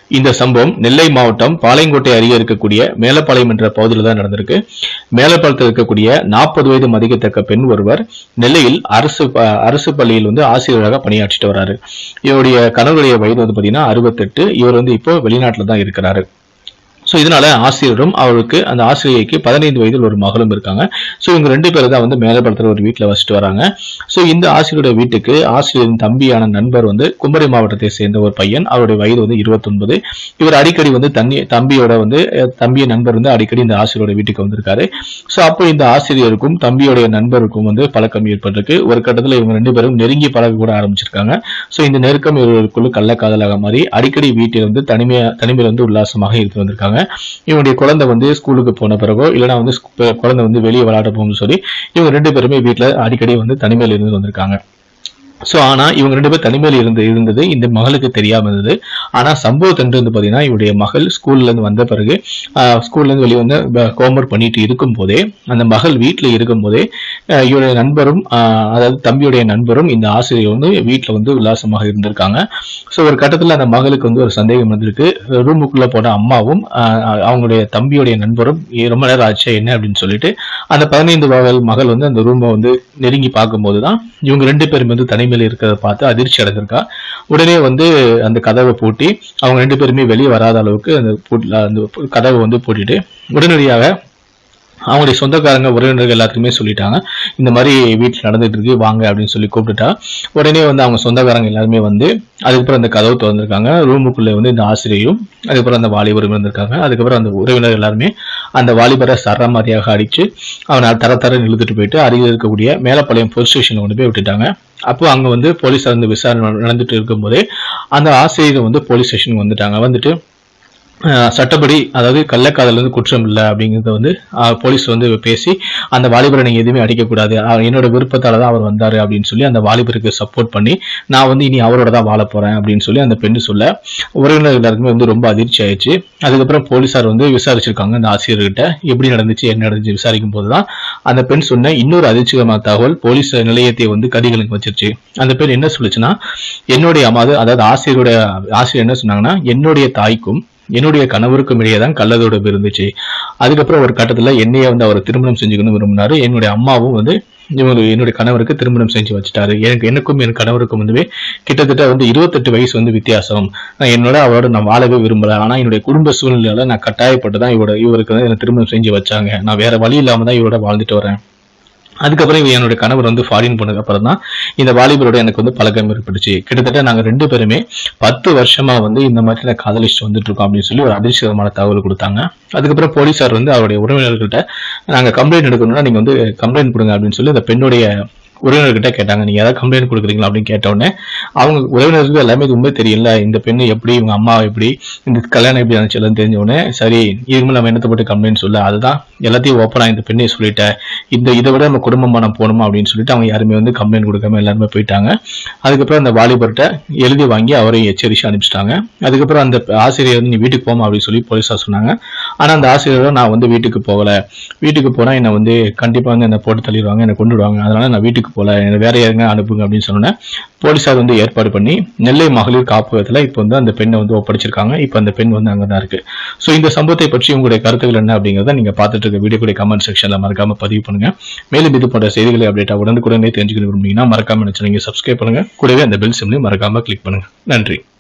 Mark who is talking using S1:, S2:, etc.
S1: இந்த சம்பவம் நெல்லை மாவட்டம் பாளையங்கோட்டை அருகே இருக்கக்கூடிய மேலப்பாளையம் என்ற பகுதியில் தான் நடந்திருக்கு மேலப்பாளையத்தில் இருக்கக்கூடிய நாற்பது வயது மதிக்கத்தக்க பெண் ஒருவர் நெல்லையில் அரசு ப- அரசு பள்ளியில் வந்து ஆசிரியராக பணியாற்றிட்டு வராரு இவருடைய கணவருடைய வயது வந்து பார்த்தீங்கன்னா அறுபத்தெட்டு இவர் வந்து இப்போ வெளிநாட்டில் தான் இருக்கிறாரு ஸோ இதனால ஆசிரியரும் அவருக்கு அந்த ஆசிரியைக்கு பதினைந்து வயதில் ஒரு மகளும் இருக்காங்க ஸோ இவங்க ரெண்டு பேரும் தான் வந்து மேலப்படத்தில் ஒரு வீட்டில் வச்சுட்டு வராங்க ஸோ இந்த ஆசிரியருடைய வீட்டுக்கு ஆசிரியரின் தம்பியான நண்பர் வந்து குமரி மாவட்டத்தை சேர்ந்த ஒரு பையன் அவருடைய வயது வந்து இருபத்தொன்பது இவர் அடிக்கடி வந்து தண்ணி தம்பியோட வந்து அஹ், தம்பிய நண்பர் வந்து அடிக்கடி இந்த ஆசிரியரோட வீட்டுக்கு வந்திருக்காரு ஸோ அப்போ இந்த ஆசிரியருக்கும் தம்பியோடைய நண்பருக்கும் வந்து பழக்கம் ஏற்பட்டிருக்கு ஒரு கட்டத்தில் இவங்க ரெண்டு பேரும் நெருங்கி பழக கூட ஆரம்பிச்சிருக்காங்க ஸோ இந்த நெருக்கம் இவர்களுக்குள்ள கள்ளக்காதலாக மாறி அடிக்கடி வீட்டில் வந்து தனிமையா தனிமையில் வந்து உல்லாசமாக இருந்து வந்திருக்காங்க இவனுடைய குழந்தை வந்து ஸ்கூலுக்கு போன பிறகோ இல்லைன்னா வந்து ஸ்கூ- குழந்தை வந்து வெளியே விளையாட போகும்னு சொல்லி இவங்க ரெண்டு பேருமே வீட்டில் அடிக்கடி வந்து தனிமையில் இருந்து வந்திருக்காங்க ஸோ ஆனா இவங்க ரெண்டு பேர் தனிமையில் இருந்து இருந்தது இந்த மகளுக்கு தெரியாம இருந்தது ஆனா சம்பவத்தன்று வந்து பாத்தீங்கன்னா இவருடைய மகள் ஸ்கூல்ல இருந்து வந்த பிறகு ஆஹ், ஸ்கூல்ல இருந்து வெளியே வந்து ஹோம்ஒர்க் பண்ணிட்டு இருக்கும் போதே அந்த மகள் வீட்டில் இருக்கும் போதே ஆஹ், இவருடைய நண்பரும் ஆஹ், அதாவது தம்பியுடைய நண்பரும் இந்த ஆசிரியர் வந்து வீட்டில் வந்து உல்லாசமாக இருந்திருக்காங்க ஸோ ஒரு கட்டத்தில் அந்த மகளுக்கு வந்து ஒரு சந்தேகம் வந்திருக்கு ரூமுக்குள்ள போன அம்மாவும் ஆஹ், அவங்களுடைய தம்பியுடைய நண்பரும் "ஏ, ரொம்ப நேரம் ஆச்சு என்ன அப்படின்னு சொல்லிட்டு அந்த பதினைந்து மகள் மகள் வந்து அந்த ரூமை வந்து நெருங்கி பார்க்கும்போது தான் இவங்க ரெண்டு பேரும் வந்து தனிமையில் இருக்கிறத பார்த்து அதிர்ச்சி அடைஞ்சிருக்கா உடனே வந்து அந்த கதவை பூட்டி அவங்க ரெண்டு பேருமே வெளியே வராத அளவுக்கு அந்த பூட்- அந்த கதவை வந்து பூட்டிட்டு உடனடியாக அவங்களுடைய சொந்தக்காரங்க உறவினர்கள் எல்லாத்துக்குமே சொல்லிட்டாங்க இந்த மாதிரி வீட்டில் நடந்துட்டு இருக்கு வாங்க அப்படின்னு சொல்லி கூப்பிட்டுட்டா உடனே வந்து அவங்க சொந்தக்காரங்க எல்லாருமே வந்து அதுக்கப்புறம் அந்த கதவு திறந்திருக்காங்க ரூமுக்குள்ளே வந்து இந்த ஆசிரியரும் அதுக்கப்புறம் அந்த வாலிபரும் இருந்திருக்காங்க அதுக்கப்புறம் அந்த உறவினர் எல்லாருமே அந்த வாலிபரை சரமாரியாக அடிச்சு அவனை தர தர இழுத்துட்டு போயிட்டு அருகில் இருக்கக்கூடிய மேலப்பாளையம் போலீஸ் ஸ்டேஷனில் கொண்டு போய் விட்டுட்டாங்க அப்போ அங்கே வந்து போலீஸார் வந்து விசாரணை நடந்துட்டு இருக்கும்போதே அந்த ஆசிரியர் வந்து போலீஸ் ஸ்டேஷனுக்கு வந்துட்டாங்க வந்துட்டு அஹ், சட்டப்படி அதாவது கள்ளக்காதல் வந்து குற்றம் இல்லை அப்படிங்கிறத வந்து அஹ், போலீஸ் வந்து பேசி அந்த வாலிபரை நீங்கள் எதுவுமே அடிக்கக்கூடாது அவர் என்னோட விருப்பத்தால தான் அவர் வந்தாரு அப்படின்னு சொல்லி அந்த வாலிபருக்கு சப்போர்ட் பண்ணி நான் வந்து இனி அவரோட தான் வாழ போறேன் அப்படின்னு சொல்லி அந்த பெண்ணு சொல்ல உறவினர் எல்லாருக்குமே வந்து ரொம்ப அதிர்ச்சி ஆயிடுச்சு அதுக்கப்புறம் போலீசார் வந்து விசாரிச்சிருக்காங்க அந்த ஆசிரியர்கிட்ட எப்படி நடந்துச்சு என்ன நடந்துச்சு விசாரிக்கும் போது தான் அந்த பெண் சொன்ன இன்னொரு அதிர்ச்சிகரமான தகவல் போலீஸ் நிலையத்தை வந்து கதிகளுக்கு வச்சிருச்சு அந்த பெண் என்ன சொல்லுச்சுன்னா என்னுடைய அம்மா அதாவது ஆசிரியருடைய ஆசிரியர் என்ன சொன்னாங்கன்னா என்னுடைய தாய்க்கும் என்னுடைய கணவருக்கும் இடையே தான் கள்ளதோடு இருந்துச்சு அதுக்கப்புறம் ஒரு கட்டத்துல என்னைய வந்து அவர் திருமணம் செஞ்சுக்கணும் விரும்பினாரு என்னுடைய அம்மாவும் வந்து இவங்க என்னுடைய கணவருக்கு திருமணம் செஞ்சு வச்சுட்டாரு எனக்கு எனக்கும் என் கணவருக்கும் வந்து கிட்டத்தட்ட வந்து இருபத்தெட்டு வயசு வந்து வித்தியாசம் நான் என்னோட அவரோட நான் வாழவே விரும்பல ஆனா என்னுடைய குடும்ப சூழ்நிலையால நான் கட்டாயப்பட்டு தான் இவரோட இவருக்கு வந்து என்னை திருமணம் செஞ்சு வச்சாங்க நான் வேற வழி இல்லாம தான் இவரோட வாழ்ந்துட்டு வரேன் அதுக்கப்புறம் இவ என்னோட கணவர் வந்து ஃபாரின் போனதுக்கு அப்புறம் தான் இந்த வாலிபரோட எனக்கு வந்து பழக்கம் ஏற்பட்டுச்சு கிட்டத்தட்ட நாங்க ரெண்டு பேருமே பத்து வருஷமா வந்து இந்த மாதிரி நான் காதலிச்சுட்டு வந்துட்டு இருக்கோம் அப்படின்னு சொல்லி ஒரு அதிர்ஷ்டமான தகவல் கொடுத்தாங்க அதுக்கப்புறம் போலீசார் வந்து அவருடைய உறவினர்கள்ட்ட நாங்க கம்ப்ளைண்ட் எடுக்கணும்னா நீங்க வந்து கம்ப்ளைண்ட் கொடுங்க அப்படின்னு சொல்லி அந்த பெண்ணுடைய உறவினர்கிட்ட கேட்டாங்க நீங்க ஏதாவது கம்ப்ளைண்ட் கொடுக்குறீங்களா அப்படின்னு கேட்ட உடனே அவங்க உறவினருக்கு எல்லாமே இது உண்மை தெரியல இந்த பெண்ணு எப்படி இவங்க அம்மா எப்படி இந்த கல்யாணம் எப்படி இருந்துச்சு எல்லாம் தெரிஞ்ச உடனே சரி இதுக்கு நம்ம என்னத்தை போட்டு கம்ப்ளைண்ட் சொல்ல அதுதான் எல்லாத்தையும் ஓப்பனா இந்த பெண்ணை சொல்லிட்டேன் இந்த இதை விட நம்ம குடும்பமா நம்ம போகணுமா அப்படின்னு சொல்லிட்டு அவங்க யாருமே வந்து கம்ப்ளைண்ட் கொடுக்காம எல்லாருமே போயிட்டாங்க அதுக்கப்புறம் அந்த வாலிபர்கிட்ட எழுதி வாங்கி அவரையும் எச்சரிச்சு அனுப்பிச்சிட்டாங்க அதுக்கப்புறம் அந்த ஆசிரியர் வந்து நீ வீட்டுக்கு போமா அப்படின்னு சொல்லி போலீஸார் சொன்னாங்க ஆனா அந்த ஆசிரியரும் நான் வந்து வீட்டுக்கு போகல வீட்டுக்கு போனா என்னை வந்து கண்டிப்பா வந்து என்னை போட்டு தள்ளிடுவாங்க என்னை கொண்டுடுவாங்க அதனால நான் வீட்டுக்கு போகல என்னை வேற யாருங்க அனுப்புங்க அப்படின்னு சொன்னேன் போலீஸார் வந்து ஏற்பாடு பண்ணி நெல்லை மகளிர் காப்பகத்துல இப்போ வந்து அந்த பெண்ணை வந்து ஒப்படைச்சிருக்காங்க இப்போ அந்த பெண் வந்து அங்கே தான் இருக்கு ஸோ இந்த சம்பவத்தை பற்றி உங்களுடைய கருத்துக்கள் என்ன அப்படிங்கிறத நீங்க பார்த்துட்டு இருக்க வீடியோ கூட கமெண்ட் செக்ஷன்ல மறக்காம பதிவு பண்ணுங்க மேலும் இது போன்ற செய்திகளை அப்டேட்டா உடனுக்குடனே தெரிஞ்சுக்கணும் விரும்புனீங்கன்னா மறக்காம நினைச்சு நீங்க சப்ஸ்கிரைப் பண்ணுங்க கூடவே அந்த பெல் சிம்லையும் மறக்காம கிளிக் பண்ணுங்க நன்றி